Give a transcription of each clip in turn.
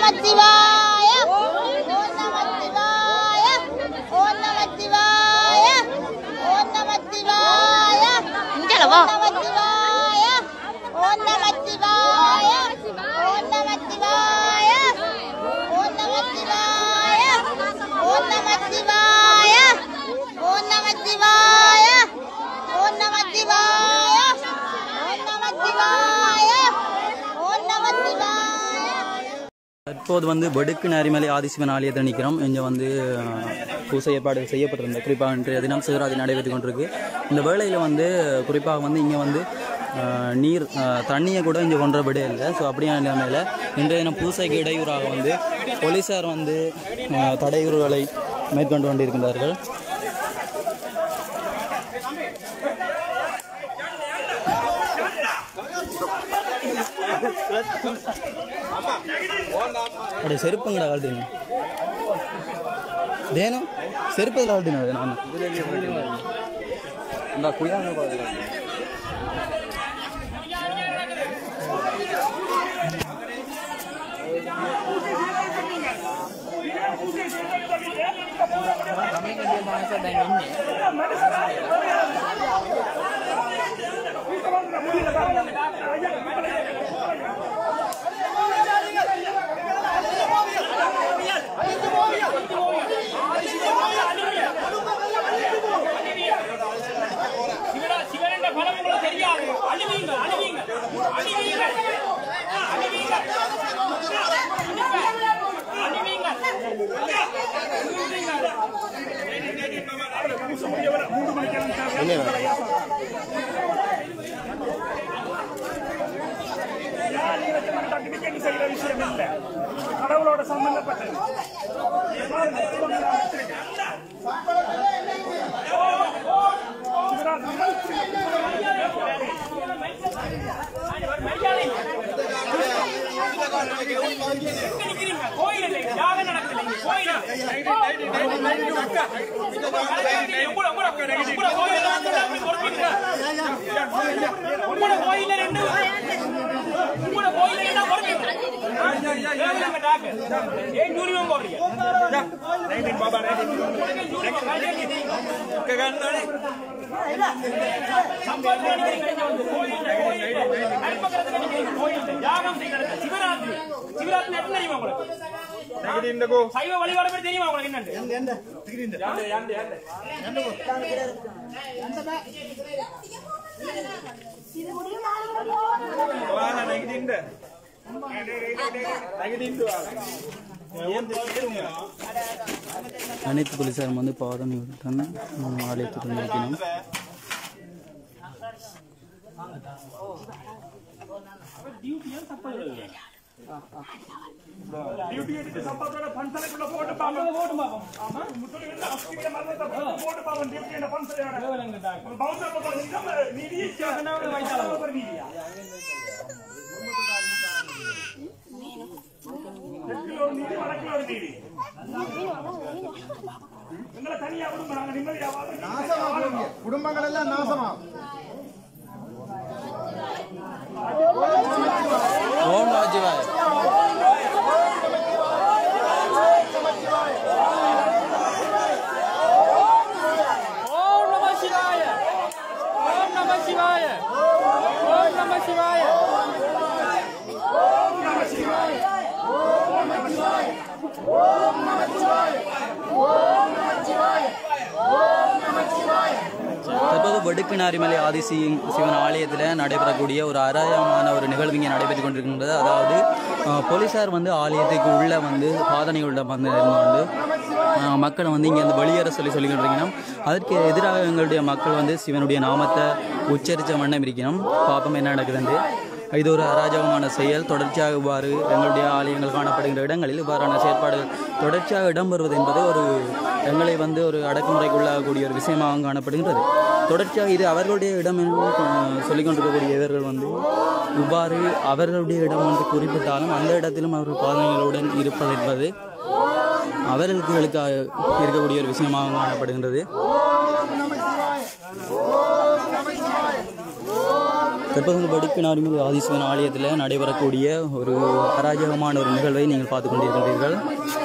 நமச்சிவாய ஓம் நமச்சிவாய ஓம் நமச்சிவாய ஓம் நமச்சிவாய இங்கல வா நமச்சிவாய ஓம் நமச்சிவாய ஓம் நமச்சிவாய ஓம் நமச்சிவாய ஓம் நமச்சிவாய ஓம் நமச்சிவாய ஓம் நமச்சிவாய ஓம் நமச்சிவாய ஓம் நமச்சிவாய தற்போது வந்து வடுக்கு நரிமலை ஆதிசிவன் ஆலயத்தில் நிற்கிறோம் இங்கே வந்து அஹ், பூசை ஏற்பாடு செய்யப்பட்டிருந்த குறிப்பாக இன்றைய தினம் சிவராத்திரி நடைபெற்று கொண்டிருக்கு இந்த வேளையில் வந்து குறிப்பாக வந்து இங்கே வந்து அஹ், நீர் அஹ், தண்ணியை கூட இங்கே கொன்றபடியே இல்லை ஸோ அப்படியான நிலைமையில் இன்றைய தினம் பூசைக்கு இடையூறாக வந்து போலீஸார் வந்து அஹ், தடையூறுகளை மேற்கொண்டு கொண்டிருக்கின்றார்கள் அப்படியே செருப்புங்கடா கழட்டுங்க தேனும் செருப்பு கழட்டுங்க நான் இந்த குயாங்க சிவரா சிவரண்ட பலம் உங்களுக்கு தெரியாது அழுவீங்க அழுவீங்க அழுவீங்க அழுவீங்க அழுவீங்க செய்யற விஷயம் இல்லை கடவுளோட சம்பந்தப்பட்டது நிக்கிறீங்க கோயில் இல்லை யாகம் நடக்குது இங்க கோயில் உங்களோட உங்களோட கோயில் உங்களோட கோயில் ரெண்டு உங்களோட கோயில் என்ன பொறுப்பீங்க ஏன் யூனிவம் போடுறீங்க பாபா யாகம் செய்யறது சிவராத்திரி சிவராத்திரி என்ன தெரியுமா உங்களுக்கு சைவ வழிபாடு பற்றி தெரியுமா உங்களுக்கு என்னன்னு யாண்டு, யாண்டு, யாண்டு. அனைத்து போலீஸாரும் வந்து பாதனையுடன் உம், ஆலயத்துடன் நிற்கணும் டியூட்டி எடுத்து சம்பளத்தோட பன்சலைக்குள்ள போட்டு பாப்போம் போட்டு பாப்போம் ஆமா முத்தொழில் அஸ்திக்கிற மரணத்தை போட்டு பாப்போம் டியூட்டி என்ன பன்சலையோட பவுன்சர் பக்கம் நிதி வைத்தாலும் ஒரு நீதியா தெற்குல ஒரு நீதி வடக்குல ஒரு நீதி எங்களை தனியா விடுங்க நாங்க நிம்மதியா வாழ்றோம். குடும்பங்கள் எல்லாம் நாசமாகும் ஓம் நமச்சிவாய ஓம் நம சிவாய ஓம் நம சிவாய ஓம் நம சிவாய தற்போது வடுக்கு நாரிமலை ஆதிசி சிவன் ஆலயத்தில் நடைபெறக்கூடிய ஒரு அராயமான ஒரு நிகழ்வு இங்கே நடைபெற்றுக் கொண்டிருக்கின்றது அதாவது அஹ், போலீசார் வந்து ஆலயத்துக்கு உள்ளே வந்து பாதனையுள்ள வந்து இருந்து கொண்டு அஹ், மக்களை வந்து இங்கே வந்து வெளியேற சொல்லி சொல்லி கொண்டிருக்கணும் அதற்கு எதிராக எங்களுடைய மக்கள் வந்து சிவனுடைய நாமத்தை உச்சரித்த வண்ணம் இருக்கணும் பாப்பம் என்ன நடக்குதுன்னு இது ஒரு அராஜகமான செயல் தொடர்ச்சியாக இவ்வாறு எங்களுடைய ஆலயங்கள் காணப்படுகின்ற இடங்களில் இவ்வாறான செயற்பாடுகள் தொடர்ச்சியாக இடம்பெறுவது என்பது ஒரு எங்களை வந்து ஒரு அடக்குமுறைக்குள்ளாகக்கூடிய ஒரு விஷயமாக காணப்படுகின்றது தொடர்ச்சியாக இது அவர்களுடைய இடம் என்று அஹ், சொல்லிக் கொண்டிருக்கக்கூடிய இவர்கள் வந்து இவ்வாறு அவர்களுடைய இடம் என்று குறிப்பிட்டாலும் அந்த இடத்திலும் அவர்கள் பாதனைகளுடன் இருப்பது என்பது அவர்களுக்கு இருக்கக்கூடிய ஒரு விஷயமாக காணப்படுகின்றது ஓம் நம சிவாய ஓம் நம சிவாய ஓம் தற்போது வடுக்கினாரிமலை ஆதிசிவன் ஆலயத்தில் நடைபெறக்கூடிய ஒரு அராஜகமான ஒரு நிகழ்வை நீங்கள் பார்த்து கொண்டிருக்கின்றீர்கள்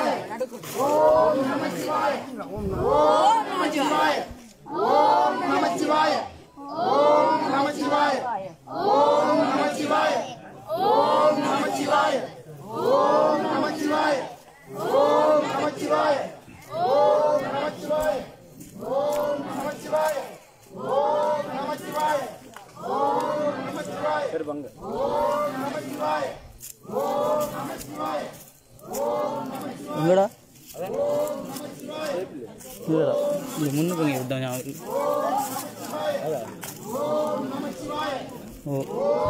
எங்கடா இல்லடா இந்த முன்னுக்கு இங்கே விட்டா ஞாபகம் ஓ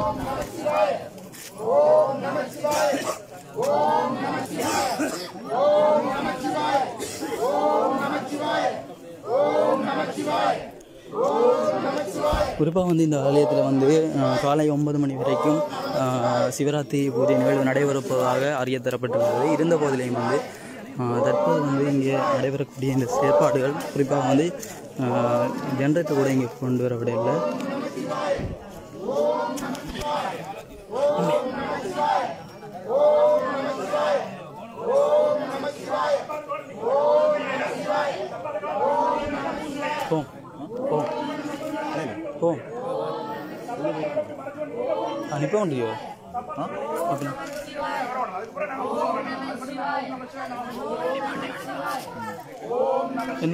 குறிப்பாக வந்து இந்த ஆலயத்தில் வந்து அஹ், காலை ஒன்பது மணி வரைக்கும் அஹ், சிவராத்திரி பூஜை நிகழ்வு நடைபெறப்போவதாக அறிய தரப்பட்டுள்ளது இருந்த போதிலையும் வந்து அஹ், தற்போது வந்து இங்கே நடைபெறக்கூடிய இந்த செயற்பாடுகள் குறிப்பாக வந்து ஜென்ரேட்டர் கூட இங்கே கொண்டு வரப்படவில்லை போம் போம் போம் அனுப்ப முடியும் ஆ அப்படி என்ன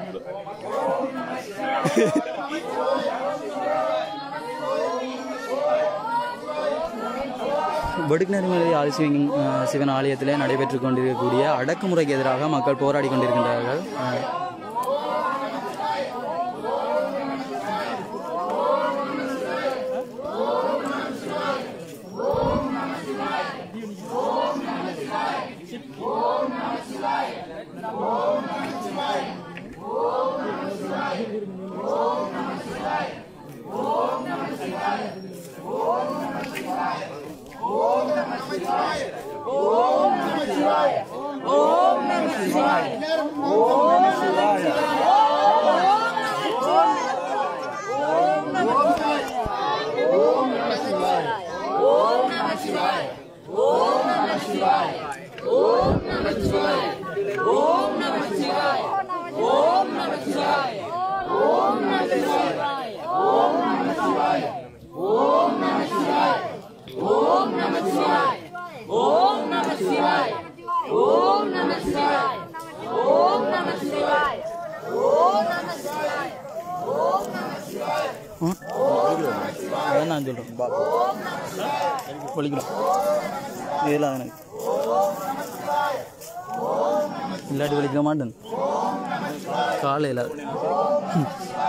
வடுக்கினரிமலை ஆதிசிவன் அஹ், சிவன் ஆலயத்தில் நடைபெற்றுக் கொண்டிருக்கக்கூடிய அடக்குமுறைக்கு எதிராக மக்கள் போராடி கொண்டிருக்கின்றார்கள் அஹ், அதான் நான் சொல்கிறேன் ஒழிக்கலாம் இதெல்லாம் எனக்கு இல்லாட்டி வலிக்க மாட்டேன் காலையில்